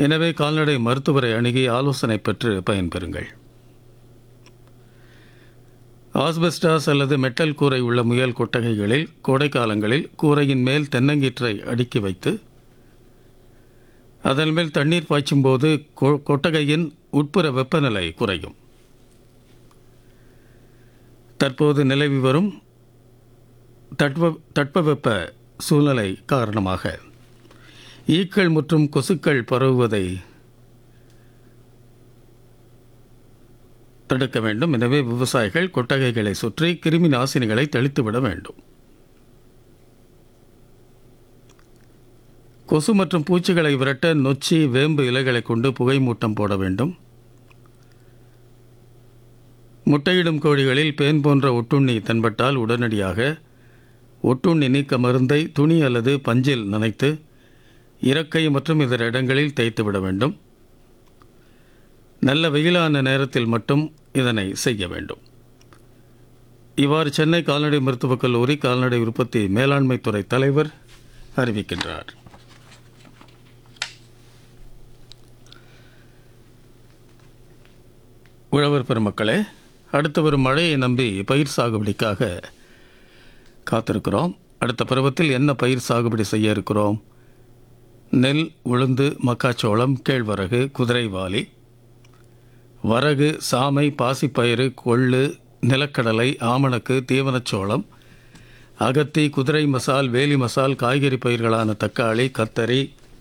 எனவே கால்நடை மருத்துவரை அணுகி ஆலோசனை பெற்று பயன்பெறுங்கள் ஆஸ்பெஸ்டாஸ் அல்லது மெட்டல் கூரை உள்ள முயல் கொட்டகைகளில் கோடைக்காலங்களில் கூரையின் மேல் தென்னங்கீற்றை அடுக்கி வைத்து அதன் மேல் தண்ணீர் பாய்ச்சும் போது கொ- கொட்டகையின் உட்புற வெப்பநிலை குறையும் தற்போது நிலவி வரும் தட்ப தட்பவெப்ப சூழ்நிலை காரணமாக ஈக்கள் மற்றும் கொசுக்கள் பரவுவதை தடுக்க வேண்டும் எனவே விவசாயிகள் கொட்டகைகளை சுற்றி கிருமி நாசினிகளை தெளித்துவிட வேண்டும் கொசு மற்றும் பூச்சிகளை விரட்ட நொச்சி வேம்பு இலைகளை கொண்டு புகை மூட்டம் போட வேண்டும் முட்டையிடும் கோழிகளில் பேன் போன்ற ஒட்டுண்ணி தென்பட்டால் உடனடியாக ஒட்டுண்ணி நீக்க மருந்தை துணி அல்லது பஞ்சில் நனைத்து இறக்கை மற்றும் இதர இடங்களில் தேய்த்து விட வேண்டும் நல்ல வெயிலான நேரத்தில் மட்டும் இதனை செய்ய வேண்டும் இவ்வாறு சென்னை கால்நடை மருத்துவக் கல்லூரி கால்நடை உற்பத்தி மேலாண்மை துறை தலைவர் அறிவிக்கின்றார் உழவர் பெருமக்களே அடுத்து வரும் மழையை நம்பி பயிர் சாகுபடிக்காக காத்திருக்கிறோம் அடுத்த பருவத்தில் என்ன பயிர் சாகுபடி செய்ய இருக்கிறோம் நெல் உளுந்து மக்காச்சோளம் கேழ்வரகு குதிரைவாலி வரகு சாமை பாசிப்பயிறு கொள்ளு நிலக்கடலை ஆமணக்கு தீவனச்சோளம் அகத்தி குதிரை மசால் வேலி மசால் காய்கறி பயிர்களான தக்காளி கத்தரி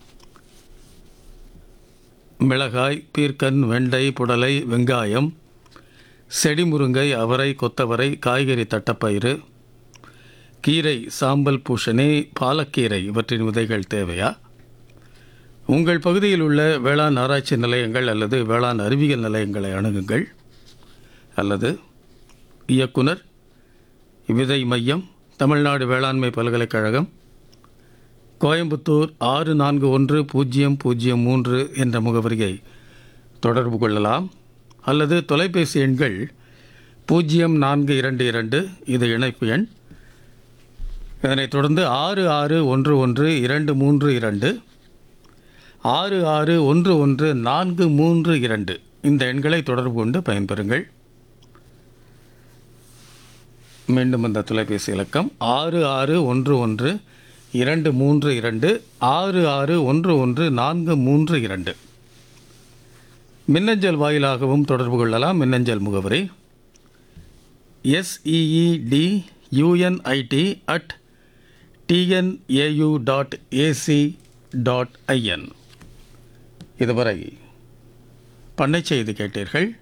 மிளகாய் பீர்க்கன் வெண்டை புடலை வெங்காயம் செடி முருங்கை அவரை கொத்தவரை காய்கறி தட்டப்பயிறு கீரை சாம்பல் பூசணி பாலக்கீரை இவற்றின் விதைகள் தேவையா உங்கள் பகுதியில் உள்ள வேளாண் ஆராய்ச்சி நிலையங்கள் அல்லது வேளாண் அறிவியல் நிலையங்களை அணுகுங்கள் அல்லது இயக்குனர் விதை மையம் தமிழ்நாடு வேளாண்மை பல்கலைக்கழகம் கோயம்புத்தூர் ஆறு நான்கு ஒன்று பூஜ்ஜியம் பூஜ்ஜியம் மூன்று என்ற முகவரியை தொடர்பு கொள்ளலாம் அல்லது தொலைபேசி எண்கள் பூஜ்ஜியம் நான்கு இரண்டு இரண்டு இது இணைப்பு எண் இதனைத் தொடர்ந்து ஆறு ஆறு ஒன்று ஒன்று இரண்டு மூன்று இரண்டு ஆறு ஆறு ஒன்று ஒன்று நான்கு மூன்று இரண்டு இந்த எண்களை தொடர்பு கொண்டு பயன்பெறுங்கள் மீண்டும் இந்த தொலைபேசி இலக்கம் ஆறு ஆறு ஒன்று ஒன்று இரண்டு மூன்று இரண்டு ஆறு ஆறு ஒன்று ஒன்று நான்கு மூன்று இரண்டு மின்னஞ்சல் வாயிலாகவும் தொடர்பு கொள்ளலாம் மின்னஞ்சல் முகவரி SEED UNIT at TNAU dot AC dot IN இதுவரை பண்ணை செய்தி கேட்டீர்கள்